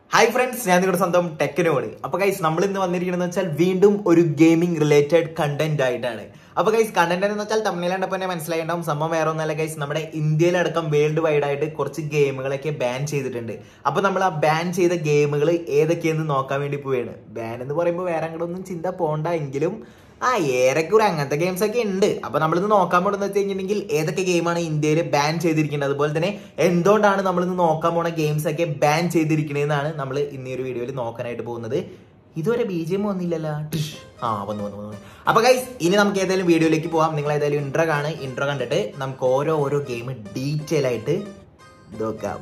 Hi friends ഞാൻ നിങ്ങളുടെ സ്വന്തം ടെക്കിനോട് അപ്പൊ ഗൈസ് നമ്മൾ ഇന്ന് വന്നിരിക്കുന്നത് വെച്ചാൽ വീണ്ടും ഒരു ഗെയിമിംഗ് റിലേറ്റഡ് കണ്ടന്റ് ആയിട്ടാണ് അപ്പൊ ഗൈസ് കണ്ടന്റ് എന്ന് വെച്ചാൽ തമിഴിൽ കണ്ടപ്പോൾ തന്നെ മനസ്സിലായിട്ടുണ്ടാവും സംഭവം വേറെ ഒന്നല്ല ഗൈസ് നമ്മുടെ ഇന്ത്യയിലടക്കം വേൾഡ് വൈഡ് ആയിട്ട് കുറച്ച് ഗെയിമുകളൊക്കെ ബാൻ ചെയ്തിട്ടുണ്ട് അപ്പൊ നമ്മൾ ആ ബാൻ ചെയ്ത ഗെയിമുകൾ ഏതൊക്കെയെന്ന് നോക്കാൻ വേണ്ടി പോവുകയാണ് ബാൻ എന്ന് പറയുമ്പോൾ വേറെ അങ്ങോട്ടൊന്നും ചിന്ത പോണ്ട എങ്കിലും ആ ഏറെക്കുറെ അങ്ങനത്തെ ഗെയിംസ് ഒക്കെ ഉണ്ട് അപ്പൊ നമ്മളിന്ന് നോക്കാൻ പോണെന്ന് വെച്ച് കഴിഞ്ഞിട്ടുണ്ടെങ്കിൽ ഏതൊക്കെ ഗെയിമാണ് ഇന്ത്യയിൽ ബാൻ ചെയ്തിരിക്കുന്നത് അതുപോലെ തന്നെ എന്തുകൊണ്ടാണ് നമ്മളിന്ന് നോക്കാൻ പോണ ഗെയിംസ് ഒക്കെ ബാൻ ചെയ്തിരിക്കണേന്നാണ് നമ്മൾ ഇന്ന് ഈ ഒരു വീഡിയോയിൽ നോക്കാനായിട്ട് പോകുന്നത് ഇതുവരെ ബി ജി എം വന്നില്ലല്ലോ ടിഷ്. ആ വന്നു വന്നു വന്നു അപ്പൊ ഗൈസ് ഇനി നമുക്ക് ഏതായാലും വീഡിയോയിലേക്ക് പോവാം നിങ്ങൾ ഏതായാലും ഇൻട്രോ കാണുക ഇൻട്രോ കണ്ടിട്ട് നമുക്ക് ഓരോ ഓരോ ഗെയിം ഡീറ്റെയിൽ ആയിട്ട് നോക്കാം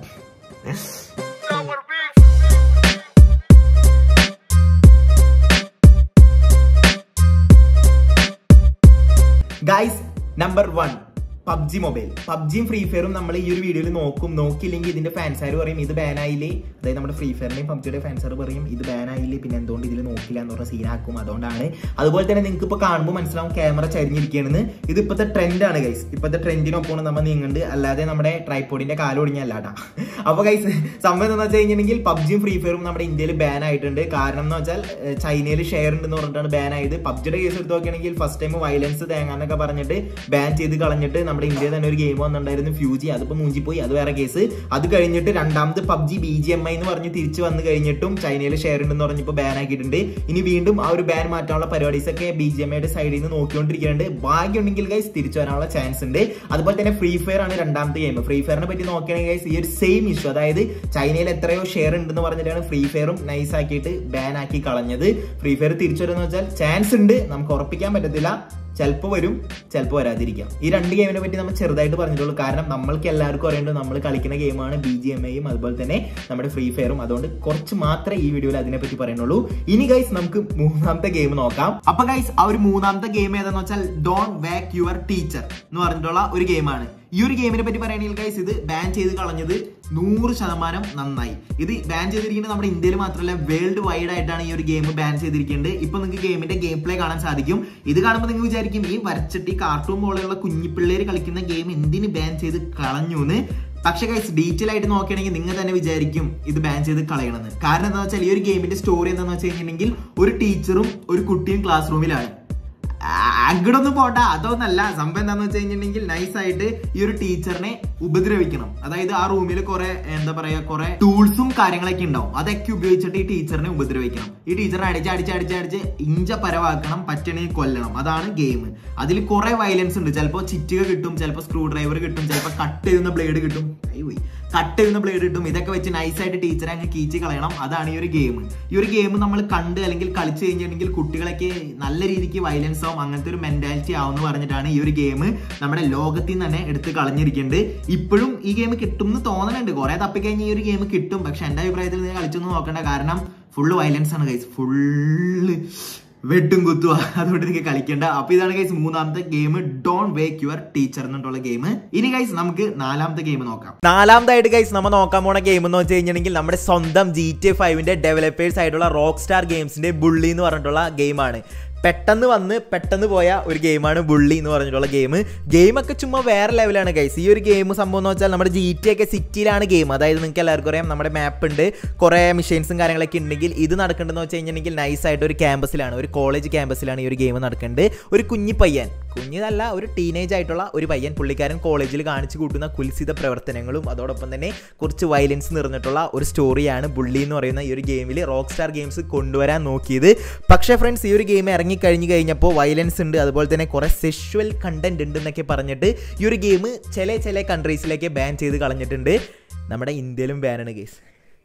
guys number one PUBG mobile പബ്ജിയും ഫ്രീ ഫയറും നമ്മൾ ഈ ഒരു വീഡിയോയിൽ നോക്കും നോക്കിയില്ലെങ്കിൽ ഇതിന്റെ ഫാൻസാർ പറയും ഇത് ബാൻ ആയില്ലേ അതായത് നമ്മുടെ ഫ്രീ ഫയറിന്റെയും പബ്ജിയുടെ ഫാൻസാർ പറയും ഇത് ബാൻ ആയില്ലേ പിന്നെ എന്തുകൊണ്ട് ഇതിൽ നോക്കില്ല എന്ന് പറഞ്ഞ സീനാക്കും അതുകൊണ്ടാണ് അതുപോലെ തന്നെ നിങ്ങൾക്ക് ഇപ്പോൾ കാണുമ്പോൾ മനസ്സിലാവും ക്യാമറ ചരിഞ്ഞിരിക്കുകയാണെന്ന് ഇത് ഇപ്പോഴത്തെ ട്രെൻഡാണ് ഗൈസ് ഇപ്പോഴത്തെ ട്രെൻഡിനൊപ്പമാണ് നമ്മൾ നീങ്ങുന്നുണ്ട് അല്ലാതെ നമ്മുടെ ട്രൈപ്പോഡിന്റെ കാല് ഒടിഞ്ഞല്ലാട്ടാ അപ്പോൾ ഗൈസ് സംഭവം എന്താണെന്ന് വെച്ച് കഴിഞ്ഞിട്ടുണ്ടെങ്കിൽ പബ്ജിയും ഫ്രീ ഫയറും നമ്മുടെ ഇന്ത്യയിൽ ബാൻ ആയിട്ടുണ്ട് കാരണം എന്ന് വെച്ചാൽ ചൈനയിൽ ഷെയർ ഉണ്ടെന്ന് പറഞ്ഞിട്ടാണ് ബാൻ ആയത് പബ്ജിയുടെ കേസ് എടുത്ത് നോക്കുകയാണെങ്കിൽ ഫസ്റ്റ് ടൈം വയലൻസ് തേങ്ങാന്നൊക്കെ പറഞ്ഞിട്ട് ബാൻ ചെയ്ത് കളഞ്ഞിട്ട് നമ്മുടെ ഇന്ത്യയിൽ തന്നെ ഒരു ഗെയിം വന്നിട്ടുണ്ടായിരുന്നു ഫ്യൂജി അതിപ്പോൾ മൂഞ്ചി പോയി അത് വേറെ കേസ് അത് കഴിഞ്ഞിട്ട് രണ്ടാമത് PUBG B G M I എന്ന് പറഞ്ഞ് തിരിച്ചു വന്നു കഴിഞ്ഞിട്ടും ചൈനയിൽ ഷെയർ ഉണ്ടെന്ന് പറഞ്ഞപ്പോൾ ബാൻ ആക്കിയിട്ടുണ്ട് ഇനി വീണ്ടും ആ ഒരു ബാൻ മാറ്റാനുള്ള പരിപാടീസ് ഒക്കെ ബി ജി എം ഐയുടെ സൈഡിൽ നിന്ന് നോക്കിക്കൊണ്ടിരിക്കുന്നുണ്ട് ഭാഗ്യമുണ്ടെങ്കിൽ ഗൈസ് തിരിച്ചു വരാനുള്ള ചാൻസ് ഉണ്ട് അതുപോലെ തന്നെ ഫ്രീ ഫയർ ആണ് രണ്ടാമത്തെ ഗെയിം ഫ്രീ ഫയറിനെ പറ്റി നോക്കുകയാണെങ്കിൽ ഗൈസ് ഈ ഒരു സെയിം ഇഷ്യൂ അതായത് ചൈനയിൽ എത്രയോ ഷെയർ ഉണ്ടെന്ന് പറഞ്ഞിട്ടാണ് ഫ്രീ ഫയറും നൈസ് ആക്കിയിട്ട് ബാൻ ആക്കി കളഞ്ഞത് ഫ്രീ ഫയർ തിരിച്ചു വരുന്ന വെച്ചാൽ ചാൻസ് ഉണ്ട് നമുക്ക് ഉറപ്പിക്കാൻ പറ്റത്തില്ല ചിലപ്പോൾ വരും ചിലപ്പോൾ വരാതിരിക്കാം ഈ രണ്ട് ഗെയിമിനെ പറ്റി നമ്മൾ ചെറുതായിട്ട് പറഞ്ഞിട്ടുള്ളൂ കാരണം നമ്മൾക്ക് എല്ലാവർക്കും അറിയേണ്ടത് നമ്മൾ കളിക്കുന്ന ഗെയിമാണ് ബി ജി എം ഐയും അതുപോലെ തന്നെ നമ്മുടെ ഫ്രീ ഫയറും അതുകൊണ്ട് കുറച്ച് മാത്രമേ ഈ വീഡിയോയിൽ അതിനെ പറ്റി പറയുന്നുള്ളൂ ഇനി ഗൈസ് നമുക്ക് മൂന്നാമത്തെ ഗെയിം നോക്കാം അപ്പൊ ഗൈസ് ആ ഒരു മൂന്നാമത്തെ ഗെയിം ഏതാന്ന് വെച്ചാൽ ഡോൺ വാക്ക് യുവർ ടീച്ചർ എന്ന് പറഞ്ഞിട്ടുള്ള ഒരു ഗെയിമാണ് ഈ ഒരു ഗെയിമിനെ പറ്റി പറയുകയാണെങ്കിൽ ഗൈസ് ഇത് ബാൻ ചെയ്ത് കളഞ്ഞത് നൂറ് ശതമാനം നന്നായി ഇത് ബാൻ ചെയ്തിരിക്കുന്നത് നമ്മുടെ ഇന്ത്യയിൽ മാത്രമല്ല വേൾഡ് വൈഡ് ആയിട്ടാണ് ഈ ഒരു ഗെയിം ബാൻ ചെയ്തിരിക്കുന്നത് ഇപ്പൊ നിങ്ങൾക്ക് ഗെയിമിന്റെ ഗെയിം പ്ലേ കാണാൻ സാധിക്കും ഇത് കാണുമ്പോൾ നിങ്ങൾ വിചാരിക്കും ഈ വരച്ചിട്ട് ഈ കാർട്ടൂൺ പോലെയുള്ള കുഞ്ഞിപ്പിള്ളേര് കളിക്കുന്ന ഗെയിം എന്തിന് ബാൻ ചെയ്ത് കളഞ്ഞു എന്ന് പക്ഷെ ഗൈസ് ഡീറ്റെയിൽ ആയിട്ട് നോക്കുകയാണെങ്കിൽ നിങ്ങൾ തന്നെ വിചാരിക്കും ഇത് ബാൻ ചെയ്ത് കളയണമെന്ന് കാരണം എന്താ വെച്ചാൽ ഈ ഒരു ഗെയിമിന്റെ സ്റ്റോറി എന്താണെന്ന് വെച്ച് കഴിഞ്ഞിട്ടുണ്ടെങ്കിൽ ഒരു ടീച്ചറും ഒരു കുട്ടിയും ക്ലാസ് റൂമിലാണ് അങ്ങോട്ടൊന്നും പോട്ടെ അതൊന്നല്ല സംഭവം എന്താന്ന് വെച്ച് കഴിഞ്ഞിട്ടുണ്ടെങ്കിൽ നൈസ് ആയിട്ട് ഈ ഒരു ടീച്ചറിനെ ഉപദ്രവിക്കണം അതായത് ആ റൂമിൽ കുറെ എന്താ പറയാ കുറെ ടൂൾസും കാര്യങ്ങളൊക്കെ ഉണ്ടാവും അതൊക്കെ ഉപയോഗിച്ചിട്ട് ഈ ടീച്ചറിനെ ഉപദ്രവിക്കണം ഈ ടീച്ചറിനെ അടിച്ച് അടിച്ച് അടിച്ച് അടിച്ച് ഇഞ്ച പരവാക്കണം പറ്റണെങ്കിൽ കൊല്ലണം അതാണ് ഗെയിം അതിൽ കുറെ വയലൻസ് ഉണ്ട് ചിലപ്പോൾ ചിറ്റുക കിട്ടും ചിലപ്പോൾ സ്ക്രൂ ഡ്രൈവർ കിട്ടും ചിലപ്പോൾ കട്ട് ചെയ്യുന്ന ബ്ലേഡ് കിട്ടും പോയി കട്ട് ചെയ്യുന്ന ബ്ലേഡ് കിട്ടും ഇതൊക്കെ വെച്ച് നൈസായിട്ട് ടീച്ചറെ അങ്ങ് കീച്ച് കളയണം അതാണ് ഈ ഒരു ഗെയിം ഈ ഒരു ഗെയിം നമ്മൾ കണ്ട് അല്ലെങ്കിൽ കളിച്ചു കഴിഞ്ഞിട്ടുണ്ടെങ്കിൽ കുട്ടികളൊക്കെ നല്ല രീതിക്ക് വയലൻസ് ആവും അങ്ങനത്തെ ഒരു മെന്റാലിറ്റി ആവും എന്ന് പറഞ്ഞിട്ടാണ് ഈ ഒരു ഗെയിം നമ്മുടെ ലോകത്തിൽ നിന്ന് തന്നെ എടുത്ത് കളഞ്ഞിരിക്കുന്നുണ്ട് ഇപ്പോഴും ഈ ഗെയിം കിട്ടും എന്ന് തോന്നുന്നുണ്ട് കുറെ തപ്പിക്കഴിഞ്ഞ് ഈ ഒരു ഗെയിം കിട്ടും പക്ഷെ എന്റെ അഭിപ്രായത്തിൽ നിങ്ങൾ കളിച്ചൊന്നും നോക്കണ്ട കാരണം ഫുള്ള് വയലൻസ് ആണ് ഗൈസ് ഫുള്ള് വെട്ടും കുത്തുക അതുകൊണ്ട് നിങ്ങൾക്ക് കളിക്കേണ്ട അപ്പൊ ഇതാണ് ഗൈസ് മൂന്നാമത്തെ game don't wake your teacher എന്നിട്ടുള്ള ഗെയിം ഇനി ഗൈസ് നമുക്ക് നാലാമത്തെ ഗെയിം നോക്കാം നാലാമതായിട്ട് ഗൈസ് നമ്മൾ നോക്കാൻ പോണ ഗെയിം എന്ന് വെച്ച് കഴിഞ്ഞിട്ടുണ്ടെങ്കിൽ നമ്മുടെ സ്വന്തം ജി ടി ഫൈവിന്റെ ഡെവലപ്പേഴ്സ് ആയിട്ടുള്ള റോക്ക് സ്റ്റാർ ഗെയിംസിന്റെ ബുള്ളി എന്ന് പറഞ്ഞിട്ടുള്ള ഗെയിമാണ് പെട്ടെന്ന് വന്ന് പെട്ടെന്ന് പോയ ഒരു ഗെയിമാണ് ബുള്ളി എന്ന് പറഞ്ഞിട്ടുള്ള ഗെയിം ഗെയിമൊക്കെ ചുമ്മാ വേറെ ലെവലാണ് ഗൈസ് ഈ ഒരു ഗെയിം സംഭവം എന്ന് വെച്ചാൽ നമ്മുടെ ജി ടി ഒക്കെ സിറ്റിയിലാണ് ഗെയിം അതായത് നിങ്ങൾക്ക് എല്ലാവർക്കും അറിയാം നമ്മുടെ മാപ്പ് ഉണ്ട് കുറേ മെഷീൻസും കാര്യങ്ങളൊക്കെ ഉണ്ടെങ്കിൽ ഇത് നടക്കേണ്ടതെന്ന് വെച്ച് കഴിഞ്ഞിട്ടുണ്ടെങ്കിൽ നൈസ് ആയിട്ട് ഒരു ക്യാമ്പസിലാണ് ഒരു കോളേജ് ക്യാമ്പസിലാണ് ഈ ഒരു ഗെയിം നടക്കേണ്ടത് ഒരു കുഞ്ഞി പയ്യൻ കുഞ്ഞിതല്ല ഒരു ടീനേജ് ആയിട്ടുള്ള ഒരു പയ്യൻ പുള്ളിക്കാരൻ കോളേജിൽ കാണിച്ചു കൂട്ടുന്ന കുൽസിത പ്രവർത്തനങ്ങളും അതോടൊപ്പം തന്നെ കുറച്ച് വയലൻസ് നിറഞ്ഞിട്ടുള്ള ഒരു സ്റ്റോറിയാണ് ബുള്ളി എന്ന് പറയുന്ന ഈ ഒരു ഗെയിമിൽ റോക്ക് സ്റ്റാർ ഗെയിംസ് കൊണ്ടുവരാൻ നോക്കിയത് പക്ഷേ ഫ്രണ്ട്സ് ഈ ഒരു ഗെയിം ഇറങ്ങി കഴിഞ്ഞ് കഴിഞ്ഞപ്പോൾ വയലൻസ് ഉണ്ട് അതുപോലെ തന്നെ കുറേ സെഷ്വൽ കണ്ടന്റ് ഉണ്ട് എന്നൊക്കെ പറഞ്ഞിട്ട് ഈ ഒരു ഗെയിം ചില ചില കൺട്രീസിലേക്ക് ബാൻ ചെയ്ത് കളഞ്ഞിട്ടുണ്ട് നമ്മുടെ ഇന്ത്യയിലും ബാനാണ് ഗെയ്സ്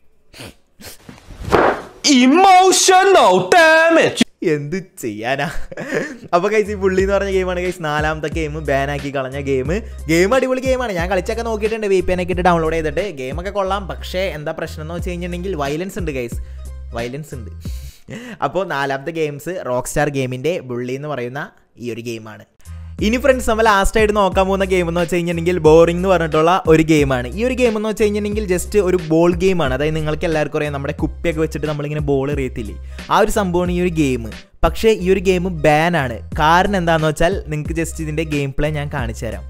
Emotional damage. എന്ത് ചെയ്യാനാ അപ്പൊ കൈസ് ഈ പുള്ളി എന്ന് പറഞ്ഞ ഗെയിമാണ് കൈസ് നാലാമത്തെ ഗെയിം ബാൻ ആക്കി കളഞ്ഞ ഗെയിം ഗെയിം അടിപൊളി ഗെയിമാണ് ഞാൻ കളിച്ചൊക്കെ നോക്കിയിട്ടുണ്ട് വി പി എൻ ഒക്കെ ഇട്ട് ഡൗൺലോഡ് ചെയ്തിട്ട് ഗെയിമൊക്കെ കൊള്ളാം പക്ഷേ എന്താ പ്രശ്നം എന്ന് വെച്ച് കഴിഞ്ഞിട്ടുണ്ടെങ്കിൽ വയലൻസ് ഉണ്ട് കൈസ് വയലൻസ് ഉണ്ട് അപ്പോൾ നാലാമത്തെ ഗെയിംസ് റോക്ക് സ്റ്റാർ ഗെയിമിൻ്റെ ബുള്ളി എന്ന് പറയുന്ന ഈ ഒരു ഗെയിമാണ് ഇനി ഫ്രണ്ട്സ് നമ്മൾ ലാസ്റ്റ് ആയിട്ട് നോക്കാൻ പോകുന്ന ഗെയിം എന്ന് വെച്ച് കഴിഞ്ഞിട്ടുണ്ടെങ്കിൽ ബോറിംഗ് എന്ന് പറഞ്ഞിട്ടുള്ള ഒരു ഗെയിമാണ് ഈ ഒരു ഗെയിം എന്ന് വെച്ച് കഴിഞ്ഞിട്ടുണ്ടെങ്കിൽ ജസ്റ്റ് ഒരു ബോൾ ഗെയിമാണ് അതായത് നിങ്ങൾക്ക് എല്ലാവർക്കും അറിയാം നമ്മുടെ കുപ്പിയൊക്കെ വെച്ചിട്ട് നമ്മളിങ്ങനെ ബോൾ എറിയത്തില്ലേ ആ ഒരു സംഭവമാണ് ഈ ഒരു ഗെയിം പക്ഷേ ഈ ഒരു ഗെയിം ബാനാണ് കാരണം എന്താണെന്ന് വെച്ചാൽ നിങ്ങൾക്ക് ജസ്റ്റ് ഇതിൻ്റെ ഗെയിം പ്ലേ ഞാൻ കാണിച്ചു തരാം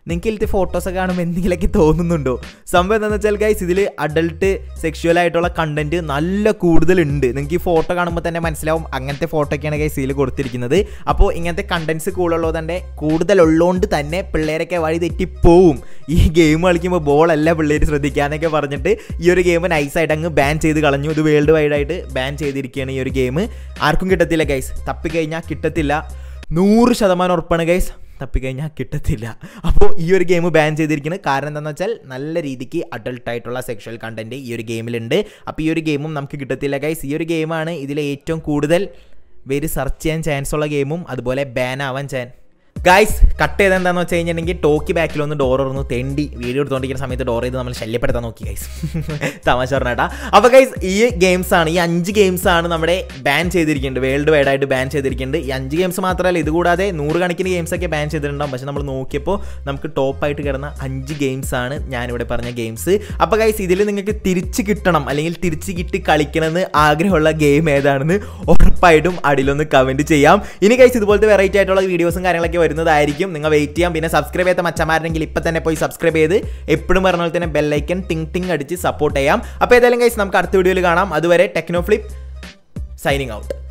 നിങ്ങൾക്ക് ഇതിലത്തെ ഫോട്ടോസൊക്കെ കാണുമ്പോൾ എന്തെങ്കിലുമൊക്കെ തോന്നുന്നുണ്ടോ സംഭവം എന്താണെന്ന് വെച്ചാൽ ഗൈസ് ഇതിൽ അഡൾട്ട് സെക്ഷുവൽ ആയിട്ടുള്ള കണ്ടന്റ് നല്ല കൂടുതലുണ്ട് നിങ്ങൾക്ക് ഈ ഫോട്ടോ കാണുമ്പോൾ തന്നെ മനസ്സിലാവും അങ്ങനത്തെ ഫോട്ടോയൊക്കെയാണ് ഗൈസ് ഇതിൽ കൊടുത്തിരിക്കുന്നത് അപ്പോൾ ഇങ്ങനത്തെ കണ്ടന്റ്സ് കൂടുതലുള്ളത് തന്നെ കൂടുതലുള്ളതുകൊണ്ട് തന്നെ പിള്ളേരൊക്കെ വഴി തെറ്റിപ്പോവും ഈ ഗെയിം കളിക്കുമ്പോൾ ബോളല്ല പിള്ളേർ ശ്രദ്ധിക്കാന്നൊക്കെ പറഞ്ഞിട്ട് ഈ ഒരു ഗെയിം നൈസായിട്ട് അങ്ങ് ബാൻ ചെയ്ത് കളഞ്ഞു ഇത് വേൾഡ് വൈഡ് ആയിട്ട് ബാൻ ചെയ്തിരിക്കുകയാണ് ഈ ഒരു ഗെയിം ആർക്കും കിട്ടത്തില്ല ഗൈസ് തപ്പിക്കഴിഞ്ഞാൽ കിട്ടത്തില്ല നൂറ് ശതമാനം ഉറപ്പാണ് ഗൈസ് തപ്പിക്കഴിഞ്ഞാൽ കിട്ടത്തില്ല അപ്പോൾ ഈ ഒരു ഗെയിം ബാൻ ചെയ്തിരിക്കുന്നത് കാരണം എന്താണെന്ന് വെച്ചാൽ നല്ല രീതിക്ക് അഡൾട്ട് ആയിട്ടുള്ള സെക്ഷൽ കണ്ടന്റ് ഈ ഒരു ഗെയിമിലുണ്ട് അപ്പോൾ ഈ ഒരു ഗെയിമും നമുക്ക് കിട്ടത്തില്ല ഗൈസ് ഈ ഒരു ഗെയിമാണ് ഇതിലെ ഏറ്റവും കൂടുതൽ പേര് സെർച്ച് ചെയ്യാൻ ചാൻസ് ഉള്ള ഗെയിമും അതുപോലെ ബാൻ ആവാൻ ചാൻ ഗൈസ് കട്ട് ചെയ്ത് എന്താണെന്ന് വെച്ച് കഴിഞ്ഞിട്ടുണ്ടെങ്കിൽ ടോക്കി ബാക്കിൽ ഒന്ന് ഡോർ തുറന്ന് തെണ്ടി വീഡിയോ എടുത്തുകൊണ്ടിരിക്കുന്ന സമയത്ത് ഡോർ ചെയ്ത് നമ്മൾ ശല്യപ്പെടുത്താൻ നോക്കി ഗൈസ് തമാശ പറഞ്ഞേട്ടാ അപ്പോൾ ഗൈസ് ഈ ഗെയിംസ് ആണ് ഈ അഞ്ച് ഗെയിംസ് ആണ് നമ്മുടെ ബാൻ ചെയ്തിരിക്കുന്നത് വേൾഡ് വൈഡ് ആയിട്ട് ബാൻ ചെയ്തിരിക്കുന്നത് ഈ അഞ്ച് ഗെയിംസ് മാത്രമല്ല ഇതുകൂടാതെ നൂറുകണക്കിന് ഗെയിംസ് ഒക്കെ ബാൻ ചെയ്തിട്ടുണ്ടാവും പക്ഷെ നമ്മൾ നോക്കിയപ്പോൾ നമുക്ക് ടോപ്പായിട്ട് കിടന്ന അഞ്ച് ഗെയിംസ് ആണ് ഞാനിവിടെ പറഞ്ഞ ഗെയിംസ് അപ്പോൾ ഗൈസ് ഇതിൽ നിങ്ങൾക്ക് തിരിച്ച് കിട്ടണം അല്ലെങ്കിൽ തിരിച്ച് കിട്ടി കളിക്കണമെന്ന് ആഗ്രഹമുള്ള ഗെയിം ഏതാണെന്ന് ഉറപ്പായിട്ടും അടിയിലൊന്ന് കമൻറ്റ് ചെയ്യാം ഇനി ഗൈസ് ഇതുപോലത്തെ വെറൈറ്റി ആയിട്ടുള്ള വീഡിയോസും കാര്യങ്ങളൊക്കെ വരുന്നതായിരിക്കും നിങ്ങൾ വെയിറ്റ് ചെയ്യാം പിന്നെ സബ്സ്ക്രൈബ് ചെയ്യാത്ത മച്ചമാരുണ്ടെങ്കിൽ ഇപ്പം തന്നെ പോയി സബ്സ്ക്രൈബ് ചെയ്ത് എപ്പോഴും പറഞ്ഞ പോലെ തന്നെ ബെല്ലൈക്കൻ ടിങ് ടിങ് അടിച്ച് സപ്പോർട്ട് ചെയ്യാം അപ്പോൾ ഏതായാലും ഗൈസ് നമുക്ക് അടുത്ത വീഡിയോയിൽ കാണാം അതുവരെ ടെക്നോ ഫ്ലിപ്പ് സൈനിങ് ഔട്ട്